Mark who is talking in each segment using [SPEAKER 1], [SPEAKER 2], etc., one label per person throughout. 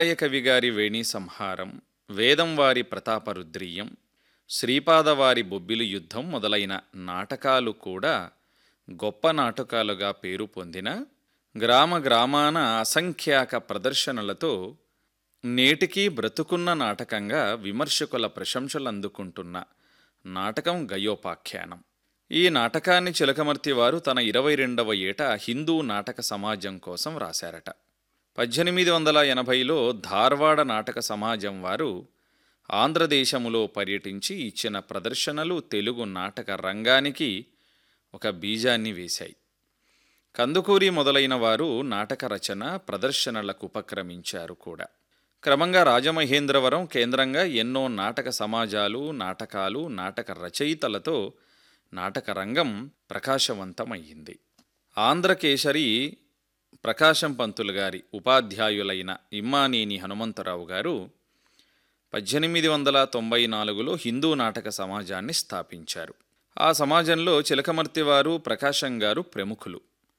[SPEAKER 1] రామయ్య కవి గారి వేణి సంహారం వేదం వారి ప్రతాపరుద్రీయం శ్రీపాదవారి బొబ్బిలి యుద్ధం మొదలైన నాటకాలు కూడా గొప్ప నాటకాలుగా పేరు పొందిన గ్రామ గ్రామాన అసంఖ్యాక ప్రదర్శనలతో నేటికీ బ్రతుకున్న నాటకంగా విమర్శకుల ప్రశంసలు అందుకుంటున్న నాటకం గయోపాఖ్యానం ఈ నాటకాన్ని చిలకమర్తి వారు తన ఇరవై రెండవ ఏట హిందూ నాటక సమాజం కోసం రాశారట పద్దెనిమిది వందల ఎనభైలో ధార్వాడ నాటక సమాజం వారు ఆంధ్రదేశములో పర్యటించి ఇచ్చిన ప్రదర్శనలు తెలుగు నాటక రంగానికి ఒక బీజాన్ని వేశాయి కందుకూరి మొదలైన వారు నాటక రచన ప్రదర్శనలకు ఉపక్రమించారు కూడా క్రమంగా రాజమహేంద్రవరం కేంద్రంగా ఎన్నో నాటక సమాజాలు నాటకాలు నాటక రచయితలతో నాటక రంగం ప్రకాశవంతమయ్యింది ఆంధ్రకేసరి ప్రకాశం పంతులు గారి ఉపాధ్యాయులైన ఇమ్మానేని హనుమంతరావు గారు పద్దెనిమిది వందల తొంభై నాలుగులో హిందూ నాటక సమాజాన్ని స్థాపించారు ఆ సమాజంలో చిలకమర్తి వారు ప్రకాశం గారు ప్రముఖులు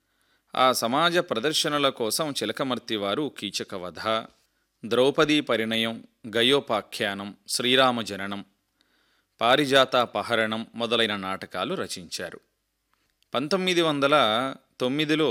[SPEAKER 1] ఆ సమాజ ప్రదర్శనల కోసం చిలకమర్తి వారు కీచకవధ ద్రౌపదీ పరిణయం గయోపాఖ్యానం శ్రీరామ జననం పారిజాతాపహరణం మొదలైన నాటకాలు రచించారు పంతొమ్మిది వందల తొమ్మిదిలో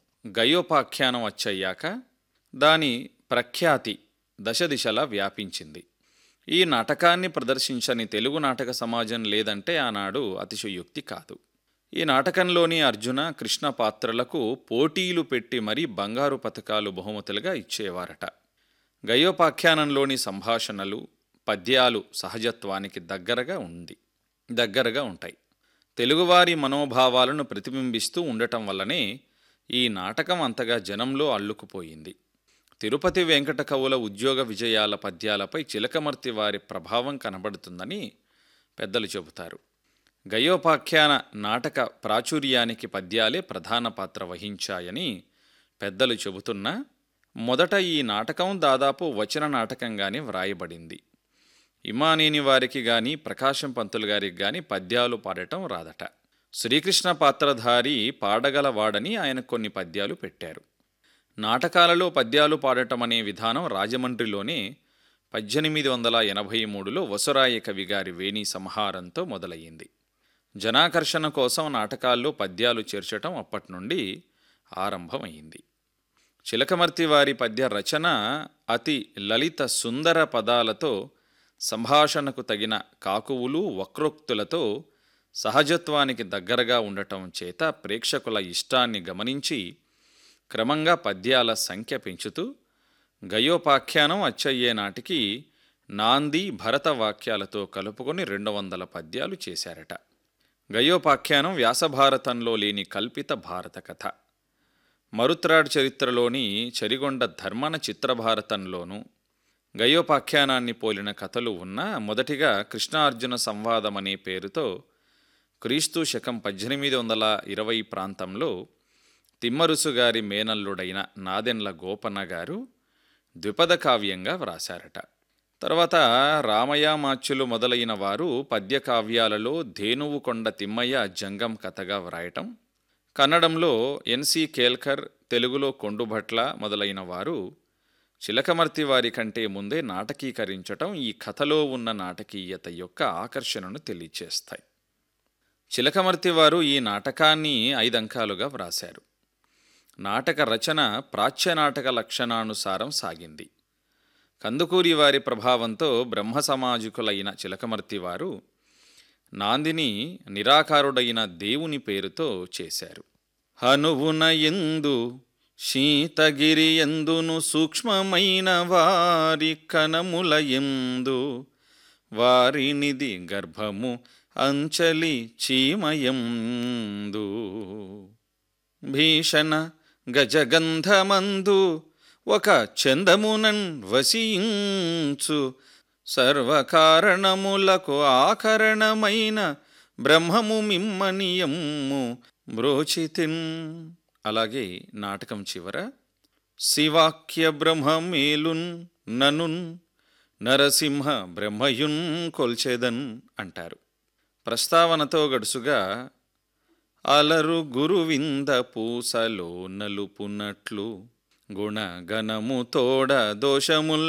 [SPEAKER 1] గయోపాఖ్యానం వచ్చయ్యాక దాని ప్రఖ్యాతి దశ దిశలా వ్యాపించింది ఈ నాటకాన్ని ప్రదర్శించని తెలుగు నాటక సమాజం లేదంటే ఆనాడు అతిశయోక్తి కాదు ఈ నాటకంలోని అర్జున కృష్ణ పాత్రలకు పోటీలు పెట్టి మరీ బంగారు పథకాలు బహుమతులుగా ఇచ్చేవారట గయోపాఖ్యానంలోని సంభాషణలు పద్యాలు సహజత్వానికి దగ్గరగా ఉంది దగ్గరగా ఉంటాయి తెలుగువారి మనోభావాలను ప్రతిబింబిస్తూ ఉండటం వల్లనే ఈ నాటకం అంతగా జనంలో అల్లుకుపోయింది తిరుపతి వెంకట కవుల ఉద్యోగ విజయాల పద్యాలపై చిలకమర్తి వారి ప్రభావం కనబడుతుందని పెద్దలు చెబుతారు గయోపాఖ్యాన నాటక ప్రాచుర్యానికి పద్యాలే ప్రధాన పాత్ర వహించాయని పెద్దలు చెబుతున్నా మొదట ఈ నాటకం దాదాపు వచన నాటకంగానే వ్రాయబడింది ఇమానేని వారికి గాని ప్రకాశం పంతులు గారికి గాని పద్యాలు పాడటం రాదట శ్రీకృష్ణ పాత్రధారి పాడగలవాడని ఆయన కొన్ని పద్యాలు పెట్టారు నాటకాలలో పద్యాలు పాడటం అనే విధానం రాజమండ్రిలోనే పద్దెనిమిది వందల ఎనభై మూడులో వసురాయ కవి గారి వేణి సంహారంతో మొదలయ్యింది జనాకర్షణ కోసం నాటకాల్లో పద్యాలు చేర్చటం అప్పటి నుండి ఆరంభమైంది చిలకమర్తి వారి పద్య రచన అతి లలిత సుందర పదాలతో సంభాషణకు తగిన కాకువులు వక్రోక్తులతో సహజత్వానికి దగ్గరగా ఉండటం చేత ప్రేక్షకుల ఇష్టాన్ని గమనించి క్రమంగా పద్యాల సంఖ్య పెంచుతూ గయోపాఖ్యానం అచ్చయ్యే నాటికి నాంది భరత వాక్యాలతో కలుపుకొని రెండు వందల పద్యాలు చేశారట గయోపాఖ్యానం వ్యాసభారతంలో లేని కల్పిత భారత కథ మరుత్రాడ్ చరిత్రలోని చరిగొండ ధర్మన చిత్రభారతంలోనూ గయోపాఖ్యానాన్ని పోలిన కథలు ఉన్నా మొదటిగా కృష్ణార్జున సంవాదం అనే పేరుతో క్రీస్తు శకం పద్దెనిమిది వందల ఇరవై ప్రాంతంలో తిమ్మరుసు గారి మేనల్లుడైన నాదెన్ల గోపన్న గారు ద్విపద కావ్యంగా వ్రాశారట తర్వాత రామయామాచ్యులు మొదలైన వారు పద్య కావ్యాలలో ధేనువు కొండ తిమ్మయ్య జంగం కథగా వ్రాయటం కన్నడంలో ఎన్సి కేల్కర్ తెలుగులో కొండుభట్ల మొదలైన వారు చిలకమర్తి వారి కంటే ముందే నాటకీకరించటం ఈ కథలో ఉన్న నాటకీయత యొక్క ఆకర్షణను తెలియచేస్తాయి చిలకమర్తి వారు ఈ నాటకాన్ని ఐదంకాలుగా వ్రాశారు నాటక రచన ప్రాచ్య నాటక లక్షణానుసారం సాగింది కందుకూరి వారి ప్రభావంతో బ్రహ్మ సమాజికులైన చిలకమర్తి వారు నాందిని నిరాకారుడైన దేవుని పేరుతో చేశారు హనువున ఎందు శీతగిరి ఎందును సూక్ష్మమైన వారి కనముల ఎందు వారినిది గర్భము అంచలి చీమయందు భీషణ గజగంధమందు ఒక చందమునన్ వసించు సర్వకారణములకు ఆకరణమైన బ్రహ్మము మిమ్మనియమ్ము బ్రోచితిన్ అలాగే నాటకం చివర శివాక్య బ్రహ్మమేలున్ ననున్ నరసింహ బ్రహ్మయున్ కొల్చెదన్ అంటారు ప్రస్తావనతో గడుసుగా అలరు గురువింద పూసలో నలుపునట్లు గుణగణము తోడ దోషముల్